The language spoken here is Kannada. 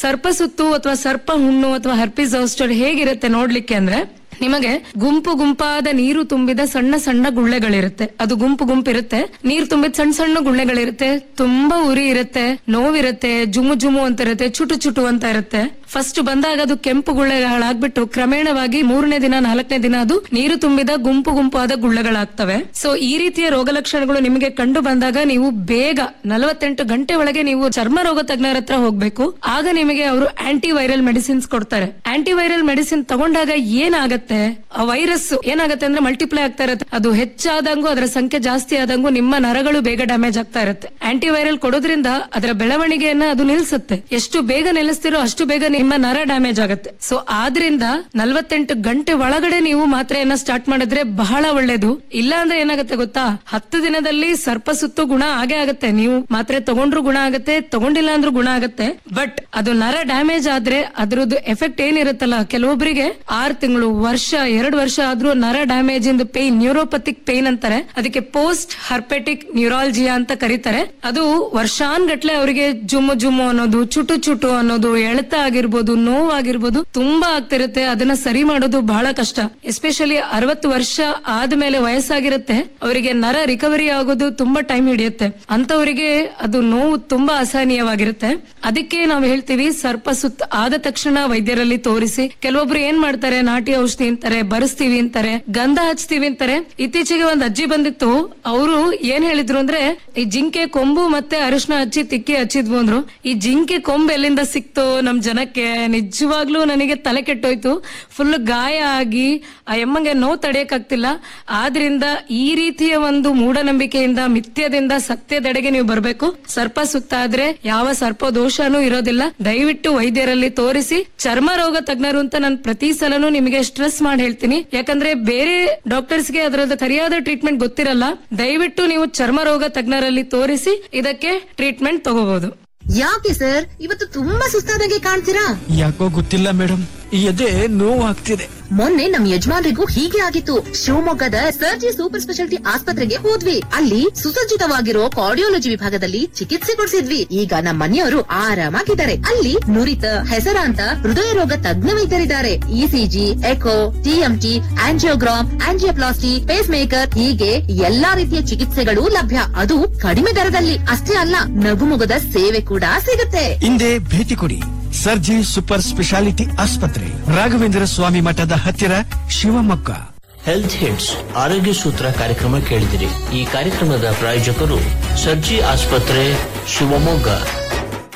ಸರ್ಪ ಸುತ್ತು ಅಥವಾ ಸರ್ಪ ಹುಣ್ಣು ಅಥವಾ ಹರ್ಪಿಸ್ ಔಸ್ಟರ್ ಹೇಗಿರುತ್ತೆ ನೋಡ್ಲಿಕ್ಕೆ ಅಂದ್ರೆ ನಿಮಗೆ ಗುಂಪು ಗುಂಪಾದ ನೀರು ತುಂಬಿದ ಸಣ್ಣ ಸಣ್ಣ ಗುಳ್ಳೆಗಳಿರುತ್ತೆ ಅದು ಗುಂಪು ಗುಂಪು ಇರುತ್ತೆ ನೀರು ತುಂಬಿದ ಸಣ್ಣ ಸಣ್ಣ ಗುಳ್ಳೆಗಳಿರುತ್ತೆ ತುಂಬಾ ಉರಿ ಇರುತ್ತೆ ನೋವಿರುತ್ತೆ ಜುಮು ಜುಮು ಅಂತ ಇರುತ್ತೆ ಚುಟು ಚುಟು ಅಂತ ಇರುತ್ತೆ ಫಸ್ಟ್ ಬಂದಾಗ ಅದು ಕೆಂಪು ಗುಳ್ಳೆಗಳಾಗ್ಬಿಟ್ಟು ಕ್ರಮೇಣವಾಗಿ ಮೂರನೇ ದಿನ ನಾಲ್ಕನೇ ದಿನ ಅದು ನೀರು ತುಂಬಿದ ಗುಂಪು ಗುಂಪಾದ ಗುಳ್ಳೆಗಳಾಗ್ತವೆ ಸೊ ಈ ರೀತಿಯ ರೋಗ ಲಕ್ಷಣಗಳು ನಿಮಗೆ ಕಂಡು ಬಂದಾಗ ನೀವು ಬೇಗ ನಲವತ್ತೆಂಟು ಗಂಟೆ ಒಳಗೆ ನೀವು ಚರ್ಮ ರೋಗ ತಜ್ಞರ ಹತ್ರ ಹೋಗ್ಬೇಕು ಆಗ ನಿಮಗೆ ಅವರು ಆಂಟಿ ವೈರಲ್ ಮೆಡಿಸಿನ್ಸ್ ಕೊಡ್ತಾರೆ ಆಂಟಿ ವೈರಲ್ ಮೆಡಿಸಿನ್ ತಗೊಂಡಾಗ ಏನಾಗತ್ತೆ ಆ ವೈರಸ್ ಏನಾಗತ್ತೆ ಅಂದ್ರೆ ಮಲ್ಟಿಪ್ಲೈ ಆಗ್ತಾ ಇರುತ್ತೆ ಅದು ಹೆಚ್ಚಾದಂಗೂ ಅದರ ಸಂಖ್ಯೆ ಜಾಸ್ತಿ ಆದಂಗೂ ನಿಮ್ಮ ನರಗಳು ಬೇಗ ಡ್ಯಾಮೇಜ್ ಆಗ್ತಾ ಇರುತ್ತೆ ಆಂಟಿ ವೈರಲ್ ಕೊಡೋದ್ರಿಂದ ಅದರ ಬೆಳವಣಿಗೆಯನ್ನ ಅದು ನಿಲ್ಲಿಸುತ್ತೆ ಎಷ್ಟು ಬೇಗ ನಿಲ್ಲಿಸ್ತಿರೋ ಅಷ್ಟು ಬೇಗ ನಿಮ್ಮ ನರ ಡ್ಯಾಮೇಜ್ ಆಗುತ್ತೆ ಸೊ ಆದ್ರಿಂದ ನಲ್ವತ್ತೆಂಟು ಗಂಟೆ ಒಳಗಡೆ ನೀವು ಮಾತ್ರೆಯನ್ನ ಸ್ಟಾರ್ಟ್ ಮಾಡಿದ್ರೆ ಬಹಳ ಒಳ್ಳೇದು ಇಲ್ಲ ಅಂದ್ರೆ ಏನಾಗುತ್ತೆ ಗೊತ್ತಾ ಹತ್ತು ದಿನದಲ್ಲಿ ಸರ್ಪ ಸುತ್ತು ಗುಣ ಆಗೇ ಆಗುತ್ತೆ ನೀವು ಮಾತ್ರೆ ತಗೊಂಡ್ರು ಗುಣ ಆಗುತ್ತೆ ತಗೊಂಡಿಲ್ಲ ಅಂದ್ರೂ ಗುಣ ಆಗುತ್ತೆ ಬಟ್ ಅದು ನರ ಡ್ಯಾಮೇಜ್ ಆದ್ರೆ ಅದ್ರದ್ದು ಎಫೆಕ್ಟ್ ಏನಿರುತ್ತಲ್ಲ ಕೆಲವೊಬ್ಬರಿಗೆ ಆರ್ ತಿಂಗಳು ವರ್ಷ ಎರಡು ವರ್ಷ ಆದ್ರೂ ನರ ಡ್ಯಾಮೇಜ್ ಇಂದ ಪೇನ್ ನ್ಯೂರೋಪತಿಕ್ ಪೇನ್ ಅಂತಾರೆ ಅದಕ್ಕೆ ಪೋಸ್ಟ್ ಹರ್ಪೆಟಿಕ್ ನ್ಯೂರಾಲಜಿಯಾ ಅಂತ ಕರೀತಾರೆ ಅದು ವರ್ಷಾನ್ಗಟ್ಲೆ ಅವರಿಗೆ ಜುಮ್ಮು ಜುಮ್ಮು ಅನ್ನೋದು ಚುಟು ಚುಟು ಅನ್ನೋದು ಎಳೆತ ಆಗಿರ್ಬೋದು ನೋವಾಗಿರ್ಬೋದು ತುಂಬಾ ಆಗ್ತಿರುತ್ತೆ ಅದನ್ನ ಸರಿ ಮಾಡೋದು ಬಹಳ ಕಷ್ಟ ಎಸ್ಪೆಷಲಿ ಅರವತ್ತು ವರ್ಷ ಆದ್ಮೇಲೆ ವಯಸ್ಸಾಗಿರುತ್ತೆ ಅವರಿಗೆ ನರ ರಿಕವರಿ ಆಗೋದು ತುಂಬಾ ಟೈಮ್ ಹಿಡಿಯುತ್ತೆ ಅಂತವರಿಗೆ ಅದು ನೋವು ತುಂಬಾ ಅಸಹನೀಯವಾಗಿರುತ್ತೆ ಅದಕ್ಕೆ ನಾವು ಹೇಳ್ತೀವಿ ಸರ್ಪ ಸುತ್ತ ಆದ ತಕ್ಷಣ ವೈದ್ಯರಲ್ಲಿ ತೋರಿಸಿ ಕೆಲವೊಬ್ರು ಏನ್ ಮಾಡ್ತಾರೆ ನಾಟಿ ಔಷಧಿ ಅಂತಾರೆ ಬರೆಸ್ತೀವಿ ಅಂತಾರೆ ಗಂಧ ಹಚ್ತೀವಿ ಅಂತಾರೆ ಇತ್ತೀಚೆಗೆ ಒಂದ್ ಅಜ್ಜಿ ಬಂದಿತ್ತು ಅವರು ಏನ್ ಹೇಳಿದ್ರು ಅಂದ್ರೆ ಈ ಜಿಂಕೆ ಕೊಂಬು ಮತ್ತೆ ಅರಿಶಿನ ಹಚ್ಚಿ ತಿಕ್ಕಿ ಹಚ್ಚಿದ್ವು ಅಂದ್ರು ಈ ಜಿಂಕೆ ಕೊಂಬು ಎಲ್ಲಿಂದ ಸಿಕ್ತು ನಮ್ ಜನಕ್ಕೆ ನಿಜವಾಗ್ಲೂ ನನಗೆ ತಲೆ ಕೆಟ್ಟೋಯ್ತು ಫುಲ್ ಗಾಯ ಆಗಿ ಆ ಎಮ್ಮಂಗೆ ನೋವು ತಡೆಯಕ್ಕಾಗ್ತಿಲ್ಲ ಆದ್ರಿಂದ ಈ ರೀತಿಯ ಒಂದು ಮೂಢನಂಬಿಕೆಯಿಂದ ಮಿಥ್ಯದಿಂದ ಸತ್ಯದೆಡೆಗೆ ನೀವು ಬರ್ಬೇಕು ಸರ್ಪ ಸುತ್ತಾದ್ರೆ ಯಾವ ಸರ್ಪ ದೋಷನೂ ಇರೋದಿಲ್ಲ ದಯವಿಟ್ಟು ವೈದ್ಯರಲ್ಲಿ ತೋರಿಸಿ ಚರ್ಮ ರೋಗ ತಜ್ಞರು ಅಂತ ನಾನು ಪ್ರತಿ ಸಲನೂ ನಿಮಗೆ ಸ್ಟ್ರೆಸ್ ಮಾಡಿ ಹೇಳ್ತೀನಿ ಯಾಕಂದ್ರೆ ಬೇರೆ ಡಾಕ್ಟರ್ಸ್ಗೆ ಅದರದ ಸರಿಯಾದ ಟ್ರೀಟ್ಮೆಂಟ್ ಗೊತ್ತಿರಲ್ಲ ದಯವಿಟ್ಟು ನೀವು ಚರ್ಮ ರೋಗ ತಜ್ಞರಲ್ಲಿ ತೋರಿಸಿ ಇದಕ್ಕೆ ಟ್ರೀಟ್ಮೆಂಟ್ ತಗೋಬಹುದು ಯಾಕೆ ಸರ್ ಇವತ್ತು ತುಂಬಾ ಸುಸ್ತಾದಾಗೆ ಕಾಣ್ತೀರಾ ಯಾಕೋ ಗೊತ್ತಿಲ್ಲ ಮೇಡಮ್ ಈ ಎದೆ ನೋವಾಗ್ತಿದೆ ಮೊನ್ನೆ ನಮ್ ಯಜಮಾನ್ರಿಗೂ ಹೀಗೆ ಆಗಿತ್ತು ಶಿವಮೊಗ್ಗದ ಸರ್ಜಿ ಸೂಪರ್ ಸ್ಪೆಷಾಲಿಟಿ ಆಸ್ಪತ್ರೆಗೆ ಹೋದ್ವಿ ಅಲ್ಲಿ ಸುಸಜ್ಜಿತವಾಗಿರೋ ಕಾರ್ಡಿಯೋಲಜಿ ವಿಭಾಗದಲ್ಲಿ ಚಿಕಿತ್ಸೆ ಕೊಡಿಸಿದ್ವಿ ಈಗ ನಮ್ಮ ಮನೆಯವರು ಆರಾಮಾಗಿದ್ದಾರೆ ಅಲ್ಲಿ ನುರಿತ ಹೆಸರಾಂತ ಹೃದಯ ರೋಗ ತಜ್ಞ ವೈದ್ಯರಿದ್ದಾರೆ ECG echo TMT angiogram angioplasty pacemaker ಹೀಗೆ ಎಲ್ಲಾ ರೀತಿಯ ಚಿಕಿತ್ಸೆಗಳು ಲಭ್ಯ ಅದು ಕಡಿಮೆ ದರದಲ್ಲಿ ಅಷ್ಟೇ ಅಲ್ಲ ನಗುಮೊಗದ ಸೇವೆ ಕೂಡ ಸಿಗುತ್ತೆ ಹಿಂದೆ ಭೇಟಿ ಕೊಡಿ ಸರ್ಜಿ ಸೂಪರ್ ಸ್ಪೆಷಾಲಿಟಿ ಆಸ್ಪತ್ರೆ ರಾಘವೇಂದ್ರ ಸ್ವಾಮಿ ಮಠದ ಹತ್ತಿರ ಶಿವಮೊಗ್ಗ ಹೆಲ್ತ್ ಹಿಟ್ಸ್ ಆರೋಗ್ಯ ಸೂತ್ರ ಕಾರ್ಯಕ್ರಮ ಕೇಳಿದಿರಿ ಈ ಕಾರ್ಯಕ್ರಮದ ಪ್ರಾಯೋಜಕರು ಸರ್ಜಿ ಆಸ್ಪತ್ರೆ ಶಿವಮೊಗ್ಗ